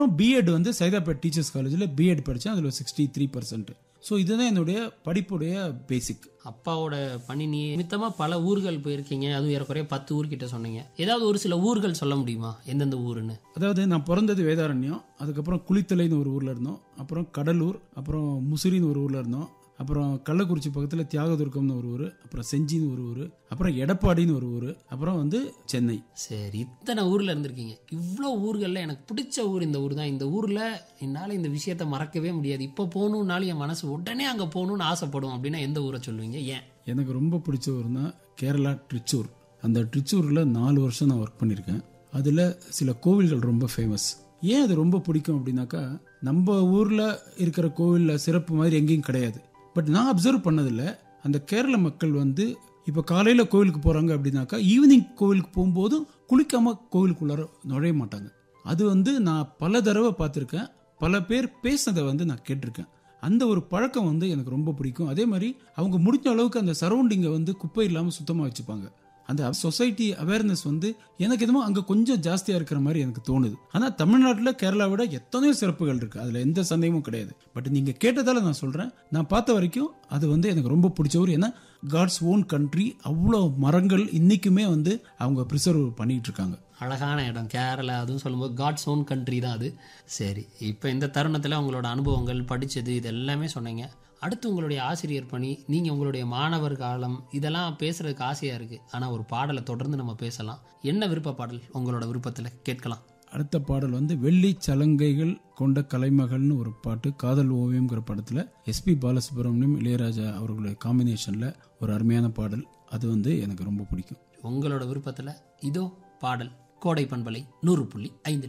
BEd வந்து Saidapet teachers காலேஜில் BEd படித்தேன் அதில் சிக்ஸ்டி த்ரீ பர்சன்ட் ஸோ இதுதான் என்னுடைய படிப்புடைய பேசிக் அப்பாவோட பணி நிமித்தமா பல ஊர்கள் போயிருக்கீங்க அதுவும் ஏறக்குறைய பத்து ஊர்கிட்ட சொன்னீங்க ஏதாவது ஒரு சில ஊர்கள் சொல்ல முடியுமா எந்தெந்த ஊருன்னு அதாவது நான் பிறந்தது வேதாரண்யம் அதுக்கப்புறம் குளித்தலைன்னு ஒரு ஊரில் இருந்தோம் அப்புறம் கடலூர் அப்புறம் முசிறின்னு ஒரு ஊரில் இருந்தோம் அப்புறம் கள்ளக்குறிச்சி பக்கத்தில் தியாகதுர்கம்னு ஒரு ஊர் அப்புறம் செஞ்சின்னு ஒரு ஊர் அப்புறம் எடப்பாடின்னு ஒரு ஊர் அப்புறம் வந்து சென்னை சரி இத்தனை ஊர்ல இருந்திருக்கீங்க இவ்வளோ ஊர்களில் எனக்கு பிடிச்ச ஊர் இந்த ஊர் தான் இந்த ஊர்ல என்னால் இந்த விஷயத்த மறக்கவே முடியாது இப்போ போகணுன்னாலும் என் மனசு உடனே அங்கே போகணும்னு ஆசைப்படும் அப்படின்னா எந்த ஊரை சொல்லுவீங்க ஏன் எனக்கு ரொம்ப பிடிச்ச ஊர்னா கேரளா ட்ரிச்சூர் அந்த ட்ரிச்சூரில் நாலு வருஷம் நான் ஒர்க் பண்ணியிருக்கேன் அதில் சில கோவில்கள் ரொம்ப ஃபேமஸ் ஏன் அது ரொம்ப பிடிக்கும் அப்படின்னாக்கா நம்ம ஊரில் இருக்கிற கோவிலில் சிறப்பு மாதிரி எங்கேயும் கிடையாது பட் நான் அப்சர்வ் பண்ணதில்ல அந்த கேரள மக்கள் வந்து இப்போ காலையில் கோவிலுக்கு போகிறாங்க அப்படின்னாக்கா ஈவினிங் கோவிலுக்கு போகும்போதும் குளிக்காமல் கோவிலுக்குள்ளார நுழைய மாட்டாங்க அது வந்து நான் பல தடவை பார்த்துருக்கேன் பல பேர் பேசுனதை வந்து நான் கேட்டிருக்கேன் அந்த ஒரு பழக்கம் வந்து எனக்கு ரொம்ப பிடிக்கும் அதே மாதிரி அவங்க முடிஞ்ச அளவுக்கு அந்த சரௌண்டிங்கை வந்து குப்பை இல்லாமல் சுத்தமாக வச்சுப்பாங்க அந்த சொசைட்டி அவேர்னஸ் வந்து எனக்கு என்னமோ அங்கே கொஞ்சம் ஜாஸ்தியாக இருக்கிற மாதிரி எனக்கு தோணுது ஆனால் தமிழ்நாட்டில் கேரளா விட எத்தனையோ சிறப்புகள் இருக்குது அதில் எந்த சந்தேகமும் கிடையாது பட் நீங்கள் கேட்டதால நான் சொல்கிறேன் நான் பார்த்த வரைக்கும் அது வந்து எனக்கு ரொம்ப பிடிச்ச ஊர் ஏன்னா காட்ஸ் ஓன் கண்ட்ரி அவ்வளோ மரங்கள் இன்றைக்குமே வந்து அவங்க ப்ரிசர்வ் பண்ணிகிட்டு இருக்காங்க அழகான இடம் கேரளா அதுவும் சொல்லும்போது காட்ஸ் ஓன் கண்ட்ரி தான் அது சரி இப்போ இந்த தருணத்தில் உங்களோட அனுபவங்கள் படித்தது இது எல்லாமே சொன்னீங்க அடுத்து உங்களுடைய ஆசிரியர் பணி நீங்கள் உங்களுடைய மாணவர் காலம் இதெல்லாம் பேசுறதுக்கு ஆசையாக இருக்குது ஆனால் ஒரு பாடலை தொடர்ந்து நம்ம பேசலாம் என்ன விருப்ப பாடல் உங்களோட விருப்பத்தில் கேட்கலாம் அடுத்த பாடல் வந்து வெள்ளி சலங்கைகள் கொண்ட கலைமகள்னு ஒரு பாட்டு காதல் ஓவியம்ங்கிற படத்தில் எஸ்பி பாலசுப்ரமணியம் இளையராஜா அவர்களுடைய காம்பினேஷனில் ஒரு அருமையான பாடல் அது வந்து எனக்கு ரொம்ப பிடிக்கும் உங்களோட விருப்பத்தில் இதோ பாடல் கோடை பண்பலை நூறு புள்ளி ஐந்து